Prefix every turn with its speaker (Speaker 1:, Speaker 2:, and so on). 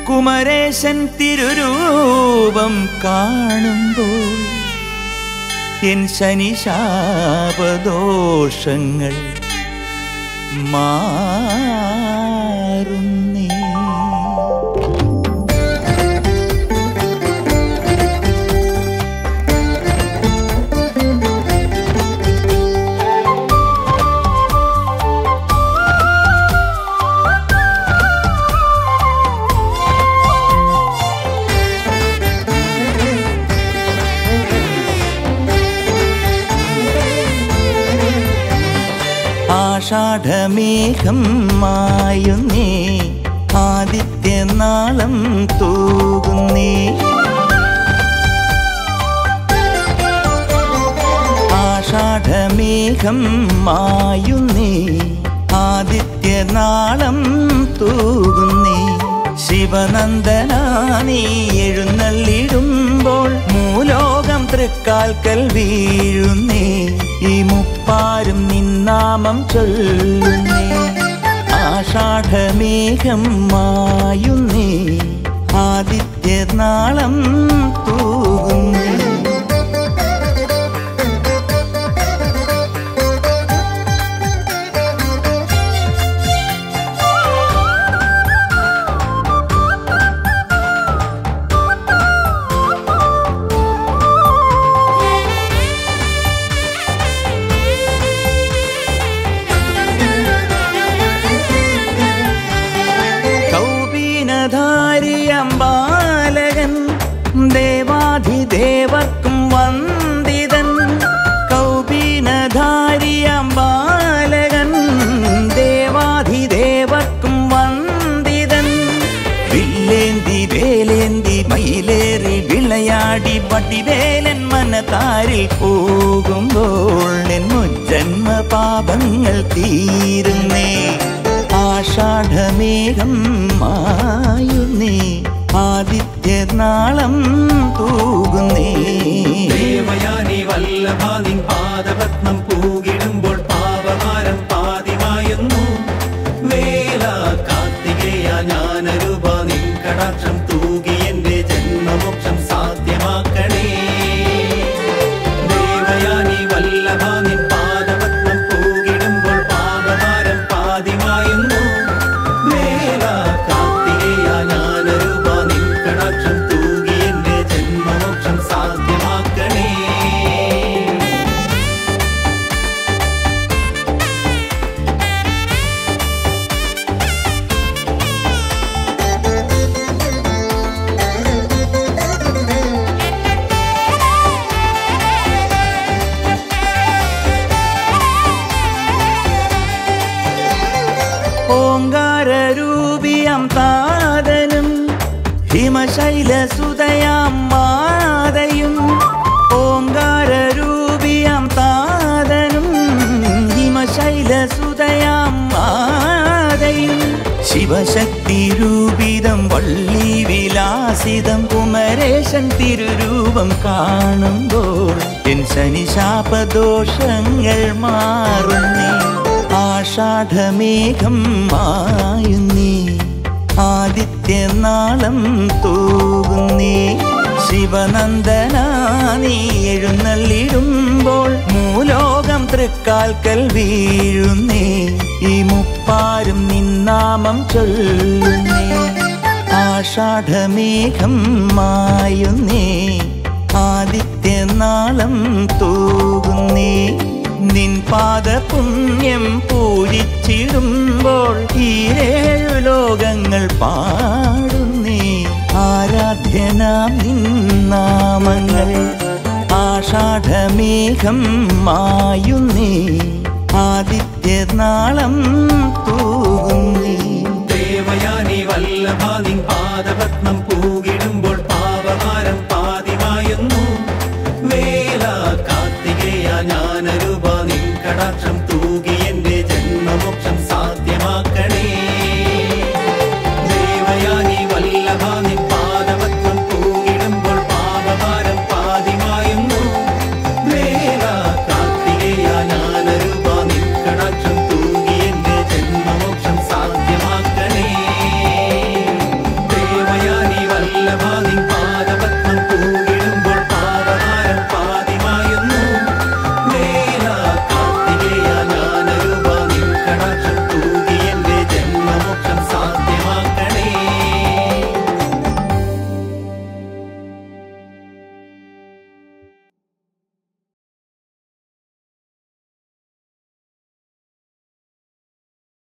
Speaker 1: കുമരേശൻ തിരുരൂപം കാണുമ്പോൾ എൻ ശനിശാപദോഷങ്ങൾ മാറുന്നേ ആഷാഢമേഘം മായുന്നേ ആദിത്യനാളം തൂകുന്നേ ആഷാഢമേഘം മായുന്നേ ആദിത്യനാളം തൂകുന്നേ ശിവനന്ദനാനീ എഴുന്നള്ളിടുമ്പോൾ മൂലോകം തൃക്കാൽക്കൽ വീഴുന്നേ ഈ മുപ്പാരും നിന്നാമം ചൊല്ലുന്നേ ആഷാഢമേഘം മായുന്നേ ആദിത്യനാളം തൂകുന്നേ കൗപീനധാരിയമ്പാലകൻ ദേവാധിദേവർക്കും വന്ദിതൻ കൗപീനധാരിയമ്പാലകൻ ദേവാധിദേവർക്കും വന്ദിതൻ വില്ലേന്തി വേലേന്തി മയിലേറി വിളയാടി വട്ടിവേലൻ മനതാരിൽ പോകുമ്പോൾ എൻ മുജ്ജന്മ പാപങ്ങൾ തീരുന്നേ ആഷാഢമേഘം മായുന്നേ ആദിത്യനാളം തൂകുന്നേ
Speaker 2: ദേവയാനി വല്ലഭ നിൻ പാദപത്മം പൂകിടുമ്പോൾ പാപഭാരം പാതിമായുന്നു വേല കാർത്തികേയ ജ്ഞാനരൂപ നിൻ കടാക്ഷം തൂകി എന്റെ ജന്മമോക്ഷം സാധ്യമാക്കണേ ദേവയാനി വല്ലഭ നിൻ പാദപത്മം പൂകിടുമ്പോൾ പാപഭാരം പാതിമായുന്നു വേല കാർത്തികേയ ജ്ഞാനരൂപ നിൻ കടാക്ഷം തൂകി എന്റെ ജന്മമോക്ഷം സാധ്യമാക്കണേ
Speaker 1: ഓങ്കാരൂപിയം താതനും ഹിമശൈലസുതയാം മാതയും ഓങ്കാരൂപിയം താതനും ഹിമശൈലസുതയാം മാതയും ശിവശക്തി രൂപിതം വള്ളി വിലാസിതം കുമരേശൻ തിരുരൂപം കാണുമ്പോൾ എൻ ശനിശാപദോഷങ്ങൾ മാറുന്നേ ആഷാഢമേഘം മായുന്നേ ആദിത്യനാളം തൂകുന്നേ ശിവനന്ദനാനീ എഴുന്നള്ളിടുമ്പോൾ മൂലോകം തൃക്കാൽക്കൽ വീഴുന്നേ ഈ മുപ്പാരും നിന്നാമം ചൊല്ലുന്നേ ആഷാഢമേഘം മായുന്നേ ആദിത്യനാളം തൂകുന്നേ നിൻ പാദപുണ്യം പൂജിച്ചിടുമ്പോൾ ഈരേഴു ലോകങ്ങൾ പാടുന്നേ ആരാധ്യനാം നിന്നാമങ്ങൾ ആഷാഢമേഘം മായുന്നേ ആദിത്യനാളം തൂകുന്നേ
Speaker 2: ദേവയാനി വല്ലഭ നിൻ പാദപത്മം